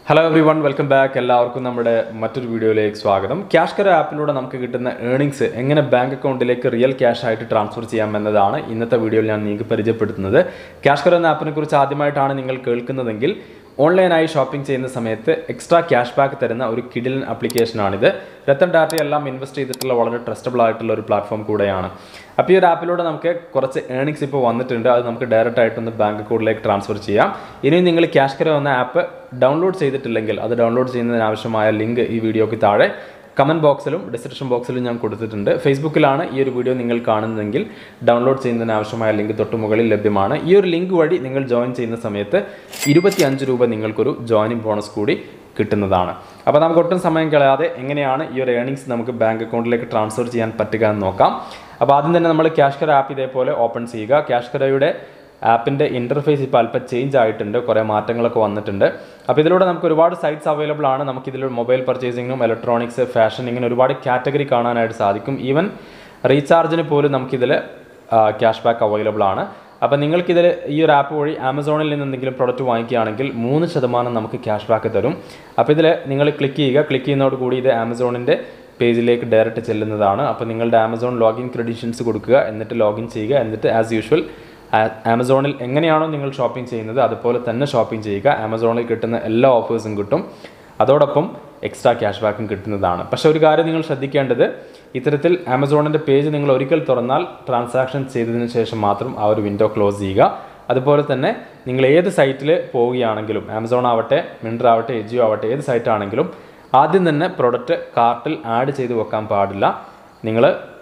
hello everyone welcome back എല്ലാവർക്കും നമ്മുടെ മറ്റൊരു വീഡിയോയിലേക്ക് സ്വാഗതം ക്യാഷ് കര ആപ്പിലൂടെ നമുക്ക് കിട്ടുന്ന ഏർണിങ്സ് എങ്ങനെ ബാങ്ക് അക്കൗണ്ടിലേക്ക് റിയൽ ക്യാഷ് ആയിട്ട് ട്രാൻസ്ഫർ ചെയ്യാം എന്നതാണ് ഇന്നത്തെ വീഡിയോയിൽ ഞാൻ നിങ്ങൾക്ക് പരിചയപ്പെടുത്തുന്നത് ക്യാഷ് കര എന്ന ആപ്പിനെ കുറിച്ച് ആദ്യമായിട്ടാണ് നിങ്ങൾ കേൾക്കുന്നതെങ്കിൽ ഓൺലൈനായി ഷോപ്പിംഗ് ചെയ്യുന്ന സമയത്ത് എക്സ്ട്രാ ക്യാഷ് ബാക്ക് തരുന്ന ഒരു കിഡിലൻ ആപ്ലിക്കേഷനാണിത് രത്തൻ ഡാറ്റ എല്ലാം ഇൻവെസ്റ്റ് ചെയ്തിട്ടുള്ള വളരെ ട്രസ്റ്റബിൾ ആയിട്ടുള്ള ഒരു പ്ലാറ്റ്ഫോം കൂടെയാണ് അപ്പോൾ ഈ ഒരു ആപ്പിലൂടെ നമുക്ക് കുറച്ച് ഏർണിങ്സ് ഇപ്പോൾ വന്നിട്ടുണ്ട് അത് നമുക്ക് ഡയറക്റ്റ് ആയിട്ടൊന്ന് ബാങ്ക് അക്കൗണ്ടിലേക്ക് ട്രാൻസ്ഫർ ചെയ്യാം ഇനി നിങ്ങൾ ക്യാഷ് കര എന്ന ആപ്പ് ഡൗൺലോഡ് ചെയ്തിട്ടില്ലെങ്കിൽ അത് ഡൗൺലോഡ് ചെയ്യുന്നതിന് ആവശ്യമായ ലിങ്ക് ഈ വീഡിയോക്ക് താഴെ കമൻറ്റ് ബോക്സിലും ഡിസ്ക്രിപ്ഷൻ ബോക്സിലും ഞാൻ കൊടുത്തിട്ടുണ്ട് ഫേസ്ബുക്കിലാണ് ഈ ഒരു വീഡിയോ നിങ്ങൾ കാണുന്നതെങ്കിൽ ഡൗൺലോഡ് ചെയ്യുന്നതിന് ആവശ്യമായ ലിങ്ക് തൊട്ട് മുകളിൽ ലഭ്യമാണ് ഈ ഒരു ലിങ്ക് വഴി നിങ്ങൾ ജോയിൻ ചെയ്യുന്ന സമയത്ത് ഇരുപത്തി അഞ്ച് രൂപ നിങ്ങൾക്കൊരു ജോയിനിങ് ബോണസ് കൂടി കിട്ടുന്നതാണ് അപ്പോൾ നമുക്ക് ഒട്ടും സമയം കളയാതെ എങ്ങനെയാണ് ഈ ഒരു ഏർണിങ്സ് നമുക്ക് ബാങ്ക് അക്കൗണ്ടിലേക്ക് ട്രാൻസ്ഫർ ചെയ്യാൻ പറ്റുക എന്ന് നോക്കാം അപ്പോൾ ആദ്യം തന്നെ നമ്മൾ ക്യാഷ് കര ആപ്പ് ഇതേപോലെ ഓപ്പൺ ചെയ്യുക ക്യാഷ് കരയുടെ ആപ്പിൻ്റെ ഇൻ്റർഫേസ് ഇപ്പോൾ അല്പം ചേഞ്ച് ആയിട്ടുണ്ട് കുറേ മാറ്റങ്ങളൊക്കെ വന്നിട്ടുണ്ട് അപ്പോൾ ഇതിലൂടെ നമുക്ക് ഒരുപാട് സൈറ്റ്സ് അവൈലബിൾ ആണ് നമുക്ക് ഇതിൽ മൊബൈൽ പർച്ചേസിങ്ങും ഇലക്ട്രോണിക്സ് ഫാഷൻ ഇങ്ങനെ ഒരുപാട് കാറ്റഗറി കാണാനായിട്ട് സാധിക്കും ഈവൻ റീചാർജിന് പോലും നമുക്കിതിൽ ക്യാഷ് ബാക്ക് അവൈലബിൾ ആണ് അപ്പോൾ നിങ്ങൾക്കിതിൽ ഈ ഒരു ആപ്പ് വഴി ആമസോണിൽ നിന്ന് എന്തെങ്കിലും പ്രൊഡക്റ്റ് വാങ്ങിക്കുകയാണെങ്കിൽ മൂന്ന് ശതമാനം നമുക്ക് ക്യാഷ് ബാക്ക് തരും അപ്പോൾ ഇതിൽ നിങ്ങൾ ക്ലിക്ക് ചെയ്യുക ക്ലിക്ക് ചെയ്യുന്നതോട് കൂടി ഇത് ആമസോണിൻ്റെ പേജിലേക്ക് ഡയറക്റ്റ് ചെല്ലുന്നതാണ് അപ്പോൾ നിങ്ങളുടെ ആമസോൺ ലോഗിൻ ക്രെഡിഷ്യൻസ് കൊടുക്കുക എന്നിട്ട് ലോഗിൻ ചെയ്യുക എന്നിട്ട് ആസ് യൂഷ്വൽ ആമസോണിൽ എങ്ങനെയാണോ നിങ്ങൾ ഷോപ്പിംഗ് ചെയ്യുന്നത് അതുപോലെ തന്നെ ഷോപ്പിംഗ് ചെയ്യുക ആമസോണിൽ കിട്ടുന്ന എല്ലാ ഓഫേഴ്സും കിട്ടും അതോടൊപ്പം എക്സ്ട്രാ ക്യാഷ് ബാക്കും കിട്ടുന്നതാണ് പക്ഷേ ഒരു കാര്യം നിങ്ങൾ ശ്രദ്ധിക്കേണ്ടത് ഇത്തരത്തിൽ ആമസോണിൻ്റെ പേജ് നിങ്ങൾ ഒരിക്കൽ തുറന്നാൽ ട്രാൻസാക്ഷൻ ചെയ്തതിന് ശേഷം മാത്രം ആ ഒരു വിൻഡോ ക്ലോസ് ചെയ്യുക അതുപോലെ തന്നെ നിങ്ങൾ ഏത് സൈറ്റിൽ പോവുകയാണെങ്കിലും ആമസോൺ ആവട്ടെ മിൻട്ര ആവട്ടെ എജിയോ ആവട്ടെ ഏത് സൈറ്റ് ആണെങ്കിലും ആദ്യം തന്നെ പ്രൊഡക്റ്റ് കാർട്ടിൽ ആഡ് ചെയ്ത് വെക്കാൻ പാടില്ല നിങ്ങൾ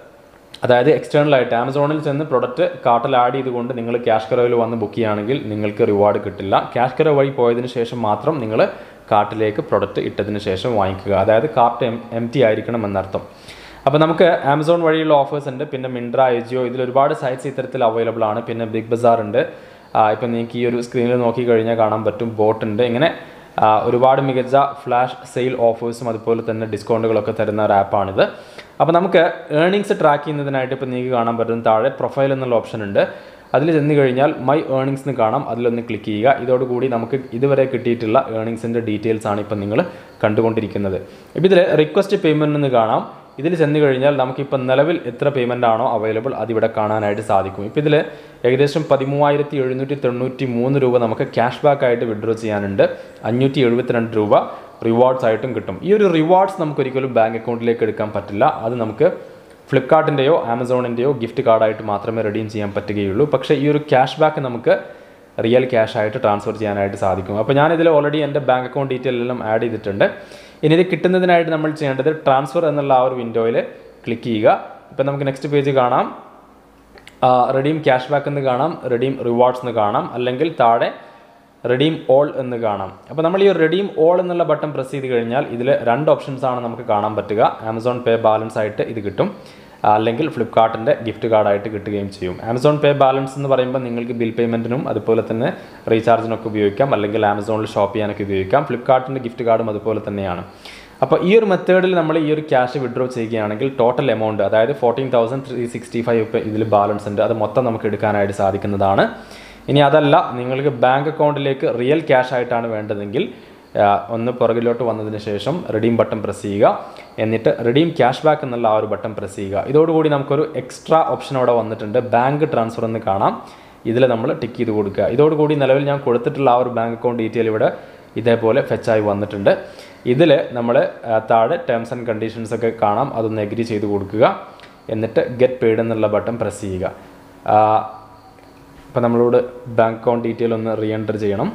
അതായത് എക്സ്റ്റേണൽ ആയിട്ട് ആമസോണിൽ ചെന്ന് പ്രൊഡക്റ്റ് കാർട്ടിൽ ആഡ് ചെയ്തുകൊണ്ട് നിങ്ങൾ ക്യാഷ് കറോയിൽ വന്ന് ബുക്ക് ചെയ്യുകയാണെങ്കിൽ നിങ്ങൾക്ക് റിവാർഡ് കിട്ടില്ല ക്യാഷ് കറോ വഴി പോയതിന് ശേഷം മാത്രം നിങ്ങൾ കാർട്ടിലേക്ക് പ്രൊഡക്റ്റ് ഇട്ടതിന് ശേഷം വാങ്ങിക്കുക അതായത് കാർട്ട് എം എം ടി ആയിരിക്കണം എന്നർത്ഥം അപ്പോൾ നമുക്ക് ആമസോൺ വഴിയുള്ള ഓഫേഴ്സ് ഉണ്ട് പിന്നെ മിൻട്ര എജിയോ ഇതിൽ ഒരുപാട് സൈറ്റ്സ് ഇത്തരത്തിൽ അവൈലബിൾ ആണ് പിന്നെ ബിഗ് ബസാർ ഉണ്ട് ഇപ്പം നിങ്ങൾക്ക് ഈ ഒരു സ്ക്രീനിൽ നോക്കി കഴിഞ്ഞാൽ കാണാൻ പറ്റും ബോട്ട് ഉണ്ട് ഇങ്ങനെ ഒരുപാട് മികച്ച ഫ്ലാഷ് സെയിൽ ഓഫേഴ്സും അതുപോലെ തന്നെ ഡിസ്കൗണ്ടുകളൊക്കെ തരുന്ന ഒരു ആപ്പാണിത് അപ്പോൾ നമുക്ക് ഏർണിങ്സ് ട്രാക്ക് ചെയ്യുന്നതിനായിട്ട് ഇപ്പോൾ നിങ്ങൾക്ക് കാണാൻ പറ്റും താഴെ പ്രൊഫൈൽ എന്നുള്ള ഓപ്ഷൻ ഉണ്ട് അതിൽ ചെന്ന് കഴിഞ്ഞാൽ മൈ ഏർണിങ്സ് എന്ന് കാണാം അതിലൊന്ന് ക്ലിക്ക് ചെയ്യുക ഇതോടുകൂടി നമുക്ക് ഇതുവരെ കിട്ടിയിട്ടുള്ള ഏർണിങ്സിൻ്റെ ഡീറ്റെയിൽസ് ആണ് ഇപ്പം നിങ്ങൾ കണ്ടുകൊണ്ടിരിക്കുന്നത് ഇപ്പോൾ ഇതിൽ റിക്വസ്റ്റ് പേയ്മെൻറ്റ് എന്ന് കാണാം ഇതിൽ ചെന്ന് കഴിഞ്ഞാൽ നമുക്കിപ്പോൾ നിലവിൽ എത്ര പേയ്മെൻ്റ് ആണോ അവൈലബിൾ അതിവിടെ കാണാനായിട്ട് സാധിക്കും ഇപ്പോൾ ഇതിൽ ഏകദേശം പതിമൂവായിരത്തി എഴുന്നൂറ്റി തൊണ്ണൂറ്റി മൂന്ന് രൂപ നമുക്ക് ക്യാഷ് ബാക്ക് ആയിട്ട് വിഡ്രോ ചെയ്യാനുണ്ട് അഞ്ഞൂറ്റി എഴുപത്തിരണ്ട് രൂപ റിവാർഡ്സ് ആയിട്ടും കിട്ടും ഈ ഒരു റിവാർഡ്സ് നമുക്ക് ഒരിക്കലും ബാങ്ക് അക്കൗണ്ടിലേക്ക് എടുക്കാൻ പറ്റില്ല അത് നമുക്ക് ഫ്ലിപ്കാർട്ടിൻ്റെയോ ആമസോണിൻ്റെയോ ഗിഫ്റ്റ് കാർഡായിട്ട് മാത്രമേ റെഡീം ചെയ്യാൻ പറ്റുകയുള്ളൂ പക്ഷേ ഈ ഒരു ക്യാഷ് ബാക്ക് നമുക്ക് റിയൽ ക്യാഷ് ആയിട്ട് ട്രാൻസ്ഫർ ചെയ്യാനായിട്ട് സാധിക്കും അപ്പോൾ ഞാനിതിൽ ഓൾറെഡി എൻ്റെ ബാങ്ക് അക്കൗണ്ട് ഡീറ്റെയിൽ എല്ലാം ആഡ് ചെയ്തിട്ടുണ്ട് ഇനി ഇത് കിട്ടുന്നതിനായിട്ട് നമ്മൾ ചെയ്യേണ്ടത് ട്രാൻസ്ഫർ എന്നുള്ള ആ ഒരു വിൻഡോയിൽ ക്ലിക്ക് ചെയ്യുക ഇപ്പം നമുക്ക് നെക്സ്റ്റ് പേജ് കാണാം റെഡീം ക്യാഷ് ബാക്ക് എന്ന് കാണാം റെഡീം റിവാർഡ്സ് എന്ന് കാണാം അല്ലെങ്കിൽ താഴെ റെഡീം ഓൾ എന്ന് കാണാം അപ്പോൾ നമ്മൾ ഈ റെഡീം ഓൾ എന്നുള്ള ബട്ടൺ പ്രസ് ചെയ്ത് കഴിഞ്ഞാൽ ഇതിൽ രണ്ട് ഓപ്ഷൻസ് ആണ് നമുക്ക് കാണാൻ പറ്റുക ആമസോൺ പേ ബാലൻസ് ആയിട്ട് ഇത് കിട്ടും അല്ലെങ്കിൽ ഫ്ലിപ്കാർട്ടിൻ്റെ ഗിഫ്റ്റ് കാർഡായിട്ട് കിട്ടുകയും ചെയ്യും ആമസോൺ പേ ബാലൻസ് എന്ന് പറയുമ്പോൾ നിങ്ങൾക്ക് ബിൽ പേയ്മെൻറ്റിനും അതുപോലെ തന്നെ റീചാർജിനൊക്കെ ഉപയോഗിക്കാം അല്ലെങ്കിൽ ആമസോണിൽ ഷോപ്പ് ചെയ്യാനൊക്കെ ഉപയോഗിക്കാം ഫ്ലിപ്കാർട്ടിൻ്റെ ഗിഫ്റ്റ് കാർഡും അതുപോലെ തന്നെയാണ് അപ്പോൾ ഈ ഒരു മെത്തേഡിൽ നമ്മൾ ഈ ഒരു ക്യാഷ് വിഡ്രോ ചെയ്യുകയാണെങ്കിൽ ടോട്ടൽ എമൗണ്ട് അതായത് fourteen thousand three sixty five ഇപ്പോൾ ഇതിൽ ബാലൻസ് ഉണ്ട് അത് മൊത്തം നമുക്ക് എടുക്കാനായിട്ട് സാധിക്കുന്നതാണ് ഇനി അതല്ല നിങ്ങൾക്ക് ബാങ്ക് അക്കൗണ്ടിലേക്ക് റിയൽ ക്യാഷ് ആയിട്ടാണ് വേണ്ടതെങ്കിൽ ഒന്ന് പുറകിലോട്ട് വന്നതിന് ശേഷം റിഡീം ബട്ടൺ പ്രസ് ചെയ്യുക എന്നിട്ട് റിഡീം ക്യാഷ് ബാക്ക് എന്നുള്ള ആ ഒരു ബട്ടൺ പ്രസ് ചെയ്യുക ഇതോടുകൂടി നമുക്കൊരു എക്സ്ട്രാ ഓപ്ഷൻ അവിടെ വന്നിട്ടുണ്ട് ബാങ്ക് ട്രാൻസ്ഫർ എന്ന് കാണാം ഇതിൽ നമ്മൾ ടിക്ക് ചെയ്ത് കൊടുക്കുക ഇതോടുകൂടി നിലവിൽ ഞാൻ കൊടുത്തിട്ടുള്ള ആ ഒരു ബാങ്ക് അക്കൗണ്ട് ഡീറ്റെയിൽ ഇവിടെ ഇതേപോലെ ഫെച്ചായി വന്നിട്ടുണ്ട് ഇതിൽ നമ്മൾ താഴെ ടേംസ് ആൻഡ് കണ്ടീഷൻസ് ഒക്കെ കാണാം അതൊന്ന് എഗ്രി ചെയ്ത് കൊടുക്കുക എന്നിട്ട് ഗെറ്റ് പെയ്ഡ് എന്നുള്ള ബട്ടൺ പ്രസ് ചെയ്യുക അപ്പോൾ നമ്മളോട് ബാങ്ക് അക്കൗണ്ട് ഡീറ്റെയിൽ ഒന്ന് റീ എൻ്റർ ചെയ്യണം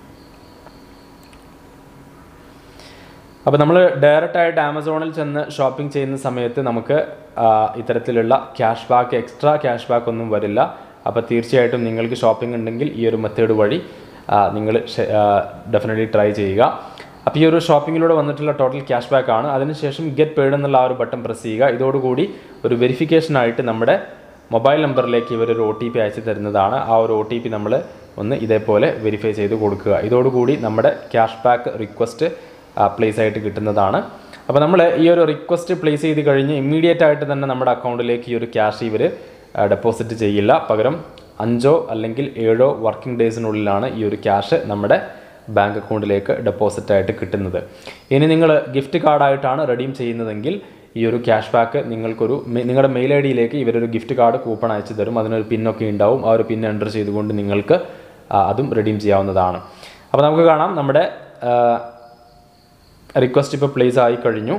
അപ്പോൾ നമ്മൾ ഡയറക്റ്റ് ആയിട്ട് ആമസോണിൽ ചെന്ന് ഷോപ്പിംഗ് ചെയ്യുന്ന സമയത്ത് നമുക്ക് ഇത്തരത്തിലുള്ള cash back extra cash back ഒന്നും വരില്ല അപ്പോൾ തീർച്ചയായിട്ടും നിങ്ങൾക്ക് ഷോപ്പിംഗ് ഉണ്ടെങ്കിൽ ഈ ഒരു മെത്തേഡ് വഴി നിങ്ങൾ ഡെഫിനറ്റ്ലി ട്രൈ ചെയ്യുക അപ്പോൾ ഈ ഒരു ഷോപ്പിങ്ങിലൂടെ വന്നിട്ടുള്ള ടോട്ടൽ ക്യാഷ് ബാക്ക് ആണ് അതിനുശേഷം ഗെറ്റ് പെയ്ഡ് എന്നുള്ള ആ ഒരു ബട്ടൺ പ്രസ് ചെയ്യുക ഇതോടുകൂടി ഒരു വെരിഫിക്കേഷൻ ആയിട്ട് നമ്മുടെ മൊബൈൽ നമ്പറിലേക്ക് ഇവർ ഒരു ഒ ടി പി അയച്ചു തരുന്നതാണ് ആ ഒരു ഒ ടി പി നമ്മൾ ഒന്ന് ഇതേപോലെ വെരിഫൈ ചെയ്ത് കൊടുക്കുക ഇതോടുകൂടി നമ്മുടെ ക്യാഷ് ബാക്ക് റിക്വസ്റ്റ് പ്ലേസ് ആയിട്ട് കിട്ടുന്നതാണ് അപ്പോൾ നമ്മൾ ഈ ഒരു റിക്വസ്റ്റ് പ്ലേസ് ചെയ്ത് കഴിഞ്ഞ് ഇമ്മീഡിയറ്റ് ആയിട്ട് തന്നെ നമ്മുടെ അക്കൗണ്ടിലേക്ക് ഈ ഒരു ക്യാഷ് ഇവർ ഡെപ്പോസിറ്റ് ചെയ്യില്ല പകരം അഞ്ചോ അല്ലെങ്കിൽ ഏഴോ വർക്കിംഗ് ഡേയ്സിനുള്ളിലാണ് ഈ ഒരു ക്യാഷ് നമ്മുടെ ബാങ്ക് അക്കൗണ്ടിലേക്ക് ഡെപ്പോസിറ്റ് ആയിട്ട് കിട്ടുന്നത് ഇനി നിങ്ങൾ ഗിഫ്റ്റ് കാർഡായിട്ടാണ് റെഡീം ചെയ്യുന്നതെങ്കിൽ ഈ ഒരു ക്യാഷ് ബാക്ക് നിങ്ങൾക്കൊരു മെ- നിങ്ങളുടെ മെയിൽ ഐ ഡിയിലേക്ക് ഇവരൊരു ഗിഫ്റ്റ് കാർഡ് കൂപ്പൺ അയച്ചു തരും അതിനൊരു പിന്നൊക്കെ ഉണ്ടാവും ആ ഒരു പിൻ എൻ്റർ ചെയ്തുകൊണ്ട് നിങ്ങൾക്ക് ആ, അതും റെഡീം ചെയ്യാവുന്നതാണ് അപ്പോൾ നമുക്ക് കാണാം നമ്മുടെ റിക്വസ്റ്റ് ഇപ്പോൾ പ്ലേസ് ആയി കഴിഞ്ഞു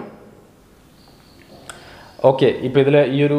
ഓക്കെ ഇപ്പോൾ ഇതിൽ ഈ ഒരു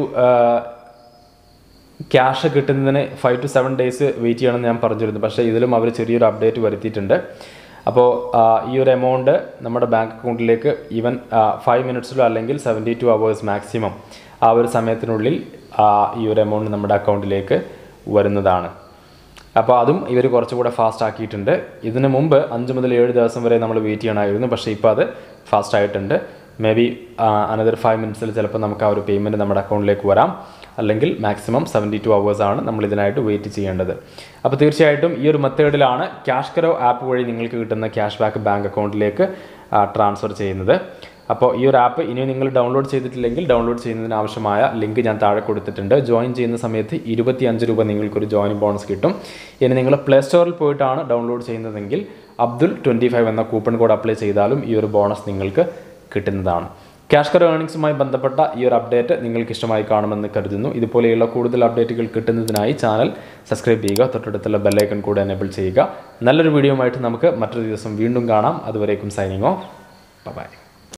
ക്യാഷ് കിട്ടുന്നതിന് five to seven days wait ചെയ്യണമെന്ന് ഞാൻ പറഞ്ഞിരുന്നു പക്ഷേ ഇതിലും അവർ ചെറിയൊരു അപ്ഡേറ്റ് വരുത്തിയിട്ടുണ്ട് അപ്പോൾ ഈ ഒരു എമൗണ്ട് നമ്മുടെ ബാങ്ക് അക്കൗണ്ടിലേക്ക് ഈവൻ ഫൈവ് മിനിറ്റ്സിലോ അല്ലെങ്കിൽ സെവൻറ്റി ടു അവേഴ്സ് മാക്സിമം ആ ഒരു സമയത്തിനുള്ളിൽ ആ, ഈ ഒരു എമൗണ്ട് നമ്മുടെ അക്കൗണ്ടിലേക്ക് വരുന്നതാണ് അപ്പോൾ അതും ഇവർ കുറച്ചുകൂടെ ഫാസ്റ്റ് ആക്കിയിട്ടുണ്ട് ഇതിന് മുമ്പ് അഞ്ച് മുതൽ ഏഴ് ദിവസം വരെ നമ്മൾ വെയിറ്റ് ചെയ്യണമായിരുന്നു പക്ഷേ ഇപ്പോൾ അത് ഫാസ്റ്റ് ആയിട്ടുണ്ട് മേ ബി അനദർ ഫൈവ് മിനിറ്റ്സിൽ ചിലപ്പോൾ നമുക്ക് ആ ഒരു പേയ്മെൻറ്റ് നമ്മുടെ അക്കൗണ്ടിലേക്ക് വരാം അല്ലെങ്കിൽ മാക്സിമം സെവൻറ്റി ടു ആണ് നമ്മൾ ഇതിനായിട്ട് വെയിറ്റ് ചെയ്യേണ്ടത് അപ്പോൾ തീർച്ചയായിട്ടും ഈ ഒരു മെത്തേഡിലാണ് ക്യാഷ് കരോ ആപ്പ് വഴി നിങ്ങൾക്ക് കിട്ടുന്ന ക്യാഷ് ബാക്ക് ബാങ്ക് അക്കൗണ്ടിലേക്ക് ട്രാൻസ്ഫർ ചെയ്യുന്നത് അപ്പോൾ ഈ ഒരു ആപ്പ് ഇനി നിങ്ങൾ ഡൗൺലോഡ് ചെയ്തിട്ടില്ലെങ്കിൽ ഡൗൺലോഡ് ചെയ്യുന്നതിന് ആവശ്യമായ ലിങ്ക് ഞാൻ താഴെ കൊടുത്തിട്ടുണ്ട് ജോയിൻ ചെയ്യുന്ന സമയത്ത് ഇരുപത്തി അഞ്ച് രൂപ നിങ്ങൾക്കൊരു ജോയിൻ ബോണസ് കിട്ടും ഇനി നിങ്ങൾ പ്ലേ സ്റ്റോറിൽ പോയിട്ടാണ് ഡൗൺലോഡ് ചെയ്യുന്നതെങ്കിൽ അബ്ദുൽ ട്വൻറ്റി ഫൈവ് എന്ന കൂപ്പൺ കോഡ് അപ്ലൈ ചെയ്താലും ഈ ഒരു ബോണസ് നിങ്ങൾക്ക് കിട്ടുന്നതാണ് ക്യാഷ് കർ ഏർണിംഗ്സുമായി ബന്ധപ്പെട്ട ഈ ഒരു അപ്ഡേറ്റ് നിങ്ങൾക്ക് ഇഷ്ടമായി കാണുമെന്ന് കരുതുന്നു ഇതുപോലെയുള്ള കൂടുതൽ അപ്ഡേറ്റുകൾ കിട്ടുന്നതിനായി ചാനൽ സബ്സ്ക്രൈബ് ചെയ്യുക തൊട്ടടുത്തുള്ള ബെല്ലൈക്കൺ കൂടെ എനേബിൾ ചെയ്യുക നല്ലൊരു വീഡിയോ ആയിട്ട് നമുക്ക് മറ്റൊരു ദിവസം വീണ്ടും കാണാം അതുവരേക്കും സൈനിങ് ഓഫ് ബൈ